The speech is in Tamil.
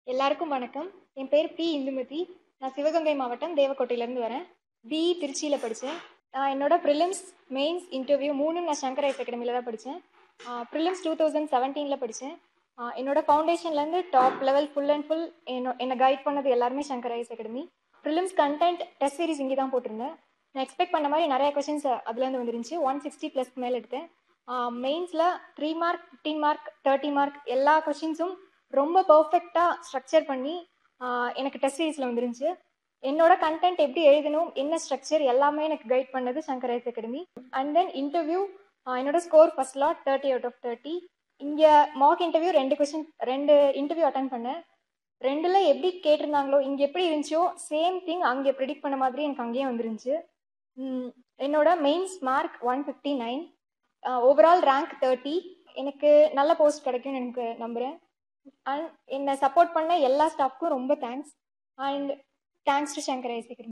எல்லாருக்கும் வணக்கம் என் பேர் பி இந்துமதி நான் சிவகங்கை மாவட்டம் தேவக்கோட்டையிலேருந்து வரேன் பிஇ திருச்சியில் படித்தேன் என்னோட ப்ரிலிம்ஸ் மெயின்ஸ் இன்டர்வியூ மூணும் நான் சங்கர் ஐஸ் அகாடமியில் தான் படித்தேன் ப்ரிலிம்ஸ் டூ தௌசண்ட் செவன்டீனில் படித்தேன் என்னோட ஃபவுண்டேஷன்லேருந்து top level full and full என்னோ என்னை கைட் பண்ணது எல்லாருமே Shankar IAS Academy prelims content test series இங்கே தான் போட்டிருந்தேன் நான் எக்ஸ்பெக்ட் பண்ண மாதிரி நிறைய கொஷின்ஸ் அதுலேருந்து வந்துருந்துச்சு ஒன் சிக்ஸ்டி ப்ளஸ்க்கு மேலே எடுத்தேன் மெயின்ஸில் three mark fifteen mark thirty mark எல்லா கொஷின்ஸும் ரொம்ப பர்ஃபெக்டாக ஸ்ட்ரக்சர் பண்ணி ஆஹ் எனக்கு டெஸ்ட் சீரீஸில் வந்துருந்துச்சு என்னோட கண்டென்ட் எப்படி எழுதணும் என்ன ஸ்ட்ரக்சர் எல்லாமே எனக்கு கைட் பண்ணது Shankar IAS Academy and then interview என்னோட score first lot thirty out of thirty இங்கே மார்க் இன்டர்வியூ ரெண்டு கொஷின் ரெண்டு இன்டர்வியூ அட்டன் பண்ணேன் ரெண்டில் எப்படி கேட்டிருந்தாங்களோ இங்கே எப்படி இருந்துச்சோ சேம் திங் அங்கே ப்ரிடிக்ட் பண்ண மாதிரி எனக்கு அங்கேயே வந்துருந்துச்சு உம், என்னோட mains mark one fifty nine overall rank thirty எனக்கு நல்ல போஸ்ட் கிடைக்கும்னு எனக்கு நம்புகிறேன் அண்ட் என்னை சப்போர்ட் பண்ண எல்லா ஸ்டாஃப்க்கும் ரொம்ப thanks and thanks to Shankar IAS academy